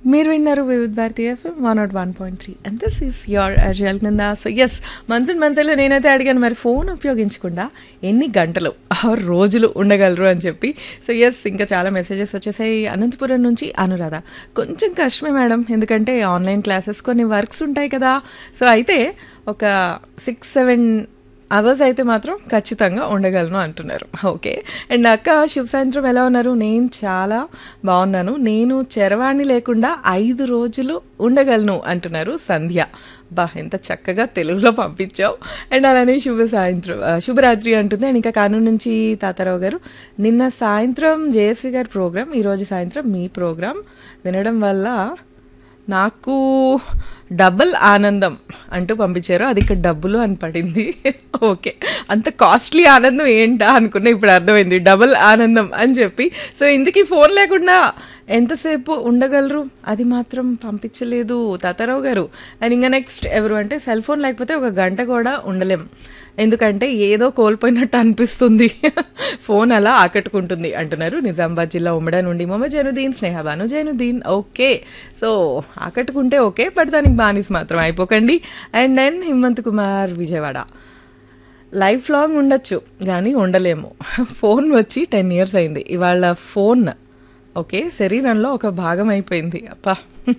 మీరు విన్నారు Vividh Bharati FM one nought one point three and this is your అర్జల్ కింద సో ఎస్ మనసుని మనసులో నేనైతే అడిగాను మరి ఫోన్ ఉపయోగించకుండా ఎన్ని గంటలు ఆరు రోజులు ఉండగలరు అని చెప్పి సో ఎస్ ఇంకా చాలా మెసేజెస్ వచ్చేసాయి అనంతపురం నుంచి అనురాధ కొంచెం కష్టమే మేడం ఎందుకంటే ఆన్లైన్ క్లాసెస్ కొన్ని వర్క్స్ ఉంటాయి కదా సో అయితే ఒక సిక్స్ సెవెన్ అవర్స్ అయితే మాత్రం ఖచ్చితంగా ఉండగలను అంటున్నారు ఓకే అండ్ అక్క శుభ సాయంత్రం ఎలా ఉన్నారు నేను చాలా బాగున్నాను నేను చరవాణి లేకుండా ఐదు రోజులు ఉండగలను అంటున్నారు సంధ్య బా ఎంత చక్కగా తెలుగులో పంపించావు అండ్ అలానే శుభ సాయంత్రం ఆ, శుభరాత్రి అంటుంది అండ్ ఇంకా కానూరు నుంచి తాతారావు గారు నిన్న సాయంత్రం జయశ్రీ గారి ప్రోగ్రామ్ ఈరోజు సాయంత్రం మీ ప్రోగ్రామ్ వినడం వల్ల నాకు డబుల్ ఆనందం అంటూ పంపించారు అది ఇక్కడ డబ్బులు అని పడింది ఓకే అంత కాస్ట్లీ ఆనందం ఏంటా అనుకున్నా ఇప్పుడు అర్థమైంది డబుల్ ఆనందం అని చెప్పి సో ఇందుకీ ఫోన్ లేకుండా ఎంతసేపు ఉండగలరు అది మాత్రం పంపించలేదు తాతారావు గారు అండ్ ఇంకా నెక్స్ట్ ఎవరు అంటే సెల్ ఫోన్ లేకపోతే ఒక గంట కూడా ఉండలేం ఎందుకంటే ఏదో కోల్పోయినట్టు అనిపిస్తుంది ఫోన్ అలా ఆకట్టుకుంటుంది అంటున్నారు నిజామాబాద్ జిల్లా ఉమ్మడా నుండి మొహమ్మద్ జైనుద్దీన్ స్నేహబాను జైనుద్దీన్ ఓకే సో ఆకట్టుకుంటే ఓకే బట్ దానికి బానిస్ మాత్రం అయిపోకండి and then Himanth Kumar Vijayawada lifelong ఉండొచ్చు కానీ ఉండలేము ఫోన్ వచ్చి టెన్ ఇయర్స్ అయింది ఇవాళ ఫోన్ ఓకే శరీరంలో ఒక భాగం అయిపోయింది అప్పా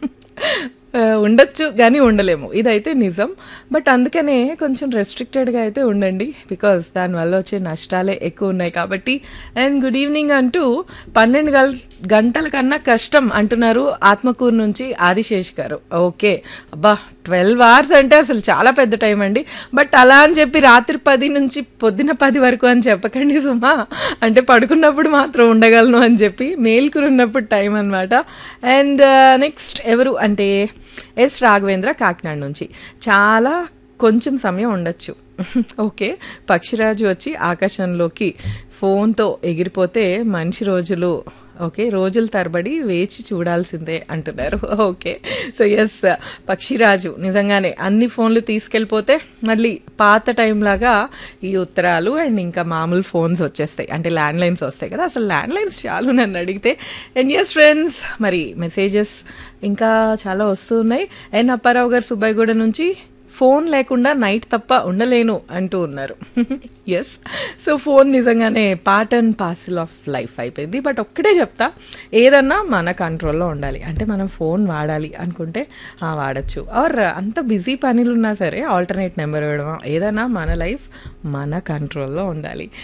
ఆ, ఉండొచ్చు కానీ ఉండలేము ఇదైతే నిజం బట్ అందుకనే కొంచెం రెస్ట్రిక్టెడ్గా అయితే ఉండండి బికాస్ దానివల్ల వచ్చే నష్టాలే ఎక్కువ ఉన్నాయి కాబట్టి అండ్ గుడ్ ఈవినింగ్ అంటూ పన్నెండు గల్ గంటల కన్నా కష్టం అంటున్నారు ఆత్మకూరు నుంచి ఆదిశేష్ గారు ఓకే అబ్బా ట్వెల్వ్ అవర్స్ అంటే అసలు చాలా పెద్ద టైం అండి బట్ అలా అని చెప్పి రాత్రి పది నుంచి పొద్దున పది వరకు అని చెప్పకండి సుమా అంటే పడుకున్నప్పుడు మాత్రం ఉండగలను అని చెప్పి మేల్కున్నప్పుడు టైం అనమాట అండ్ నెక్స్ట్ ఎవరు అంటే ఎస్ రాఘవేంద్ర కాకినాడ నుంచి చాలా కొంచెం సమయం ఉండొచ్చు ఓకే పక్షిరాజు వచ్చి ఆకాశంలోకి ఫోన్తో ఎగిరిపోతే మనిషి రోజులు ఓకే రోజుల తరబడి వేచి చూడాల్సిందే అంటున్నారు ఓకే సో ఎస్ పక్షిరాజు నిజంగానే అన్ని ఫోన్లు తీసుకెళ్ళిపోతే మళ్ళీ పాత టైం లాగా ఈ ఉత్తరాలు అండ్ ఇంకా మామూలు ఫోన్స్ వచ్చేస్తాయి అంటే ల్యాండ్ లైన్స్ వస్తాయి కదా అసలు ల్యాండ్ లైన్స్ చాలు నన్ను అడిగితే అండ్ ఎస్ ఫ్రెండ్స్ మరి మెసేజెస్ ఇంకా చాలా వస్తున్నాయి అండ్ అప్పారావు గారు సుబ్బాయిగూడ నుంచి ఫోన్ లేకుండా నైట్ తప్ప ఉండలేను అంటూ ఉన్నారు ఎస్ సో ఫోన్ నిజంగానే part and parcel of life అయిపోయింది బట్ ఒక్కటే చెప్తా ఏదన్నా మన కంట్రోల్లో ఉండాలి అంటే మనం ఫోన్ వాడాలి అనుకుంటే ఆ, వాడచ్చు ఆర్ అంత బిజీ పనులు ఉన్నా సరే ఆల్టర్నేట్ నెంబర్ ఇవ్వడం ఏదైనా మన లైఫ్ మన కంట్రోల్లో ఉండాలి